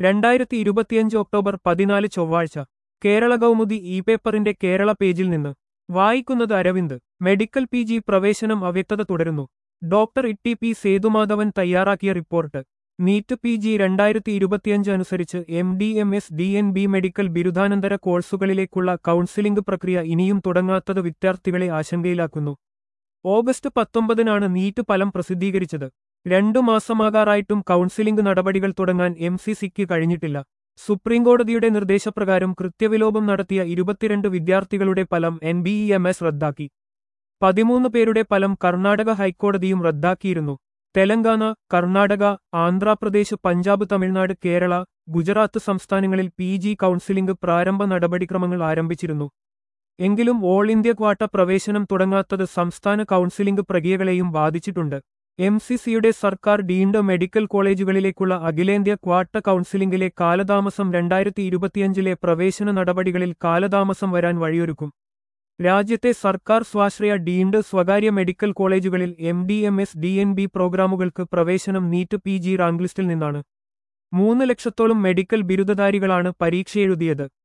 രണ്ടായിരത്തി ഇരുപത്തിയഞ്ച് ഒക്ടോബർ പതിനാല് ചൊവ്വാഴ്ച കേരള കൗമുദി ഇ പേപ്പറിന്റെ കേരള പേജിൽ നിന്ന് വായിക്കുന്നത് അരവിന്ദ് മെഡിക്കൽ പി ജി പ്രവേശനം അവ്യക്തത തുടരുന്നു ഡോക്ടർ ഇട്ടി പി സേതുമാധവൻ തയ്യാറാക്കിയ റിപ്പോർട്ട് നീറ്റ് പി ജി രണ്ടായിരത്തി ഇരുപത്തിയഞ്ച് അനുസരിച്ച് M D M S D N B medical ബിരുദാനന്തര കോഴ്സുകളിലേക്കുള്ള കൗൺസിലിംഗ് പ്രക്രിയ ഇനിയും തുടങ്ങാത്തത് വിദ്യാർത്ഥികളെ ആശങ്കയിലാക്കുന്നു ഓഗസ്റ്റ് പത്തൊമ്പതിനാണ് നീറ്റ് ഫലം പ്രസിദ്ധീകരിച്ചത് രണ്ടു മാസമാകാറായിട്ടും കൗൺസിലിംഗ് നടപടികൾ തുടങ്ങാൻ എം സി സിക്ക് കഴിഞ്ഞിട്ടില്ല സുപ്രീംകോടതിയുടെ നിർദ്ദേശപ്രകാരം കൃത്യവിലോപം നടത്തിയ ഇരുപത്തിരണ്ട് വിദ്യാർത്ഥികളുടെ ഫലം N B E M S റദ്ദാക്കി പതിമൂന്ന് പേരുടെ ഫലം കർണാടക ഹൈക്കോടതിയും റദ്ദാക്കിയിരുന്നു തെലങ്കാന കർണാടക ആന്ധ്രാപ്രദേശ് പഞ്ചാബ് തമിഴ്നാട് കേരള ഗുജറാത്ത് സംസ്ഥാനങ്ങളിൽ പി ജി കൗൺസിലിംഗ് പ്രാരംഭ നടപടിക്രമങ്ങൾ ആരംഭിച്ചിരുന്നു എങ്കിലും ഓൾ ഇന്ത്യ ക്വാട്ട പ്രവേശനം തുടങ്ങാത്തത് സംസ്ഥാന കൗൺസിലിംഗ് പ്രക്രിയകളെയും ബാധിച്ചിട്ടുണ്ട് എം സി സിയുടെ സർക്കാർ ഡീംഡ് മെഡിക്കൽ കോളേജുകളിലേക്കുള്ള അഖിലേന്ത്യാ ക്വാട്ട കൗൺസിലിംഗിലെ കാലതാമസം രണ്ടായിരത്തി ഇരുപത്തിയഞ്ചിലെ പ്രവേശന നടപടികളിൽ കാലതാമസം വരാൻ വഴിയൊരുക്കും രാജ്യത്തെ സർക്കാർ സ്വാശ്രയ ഡീംഡ് സ്വകാര്യ മെഡിക്കൽ കോളേജുകളിൽ M D M S D N B പ്രോഗ്രാമുകൾക്ക് പ്രവേശനം നീറ്റ് പി ജി റാങ്ക് ലിസ്റ്റിൽ നിന്നാണ് മൂന്ന് ലക്ഷത്തോളം മെഡിക്കൽ ബിരുദധാരികളാണ് പരീക്ഷയെഴുതിയത്